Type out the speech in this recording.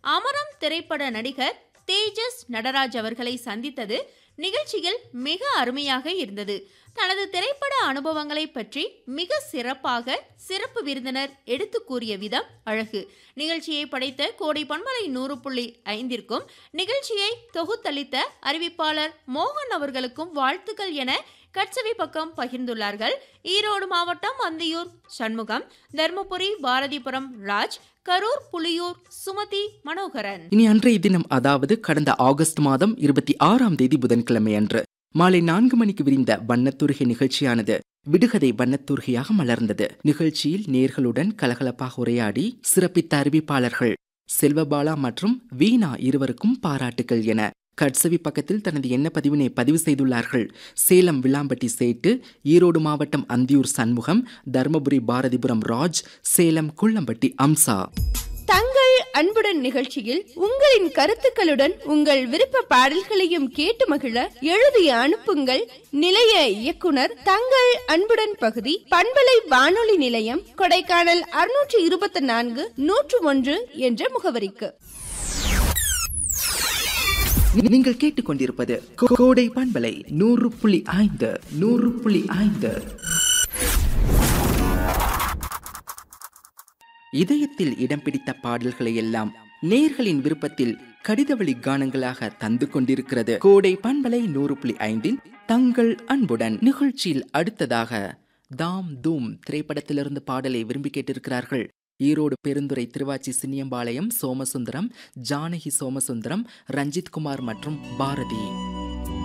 அமரம் திரைப்பட நடிகர் தேஜஸ் நடராஜ் அவர்களை சந்தித்தது நிகழ்ச்சியில் மிக அருமையாக இருந்தது தனது திரைப்பட அனுபவங்களை பற்றி மிக சிறப்பாக சிறப்பு விருந்தினர் எடுத்து கூறிய விதம் அழகு நிகழ்ச்சியை படைத்த கோடை பன்மலை நூறு புள்ளி ஐந்திற்கும் நிகழ்ச்சியை தொகுத்தளித்த அறிவிப்பாளர் மோகன் அவர்களுக்கும் வாழ்த்துக்கள் என கட்சவி பக்கம் பகிர்ந்துள்ளார்கள் ஈரோடு மாவட்டம் அந்தியூர் சண்முகம் தர்மபுரி பாரதிபுரம் ராஜ் கரூர் புலியூர் சுமதி மனோகரன் இனி அன்றைய தினம் அதாவது கடந்த ஆகஸ்ட் மாதம் இருபத்தி ஆறாம் தேதி புதன்கிழமை அன்று மாலை நான்கு மணிக்கு விரிந்த வண்ணத்துருகை நிகழ்ச்சியானது விடுகதை வண்ணத்துருகையாக மலர்ந்தது நிகழ்ச்சியில் நேர்களுடன் கலகலப்பாக உரையாடி சிறப்பித்த அறிவிப்பாளர்கள் செல்வபாலா மற்றும் வீணா இருவருக்கும் பாராட்டுகள் என கட்சவி பக்கத்தில் தனது எண்ண பதிவினை பதிவு செய்துள்ளார்கள் சேலம் விளாம்பட்டி சேட்டு ஈரோடு மாவட்டம் அந்தியூர் சண்முகம் தருமபுரி பாரதிபுரம் ராஜ் சேலம் குள்ளம்பட்டி அம்சா தங்கள் அன்புடன் நிகழ்ச்சியில் உங்களின் கருத்துக்களுடன் உங்கள் விருப்ப பாடல்களையும் கேட்டு மகிழ எழுதி அனுப்புங்கள் நிலைய இயக்குனர் தங்கள் அன்புடன் பகுதி பண்பலை வானொலி நிலையம் கொடைக்கானல் அறுநூற்று இருபத்தி நான்கு நூற்று ஒன்று என்ற முகவரிக்கு நீங்கள் கேட்டுக்கொண்டிருப்பது கோ- கோடை பண்பலை நூறு புள்ளி ஐந்து நூறு புள்ளி ஐந்து இதயத்தில் இடம் பிடித்த பாடல்களை எல்லாம் நேர்களின் விருப்பத்தில் கடிதவழி கானங்களாக தந்து கொண்டிருக்கிறது கோடை பண்பலை நூறு புள்ளி ஐந்தின் தங்கள் அன்புடன் நிகழ்ச்சியில் அடுத்ததாக தாம் தூம் திரைப்படத்திலிருந்து பாடலை விரும்பி கேட்டிருக்கிறார்கள் ஈரோடு பெருந்துறை திருவாச்சி சின்னியம்பாளையம் சோமசுந்தரம் ஜானகி சோமசுந்தரம் ரஞ்சித் குமார் மற்றும் பாரதி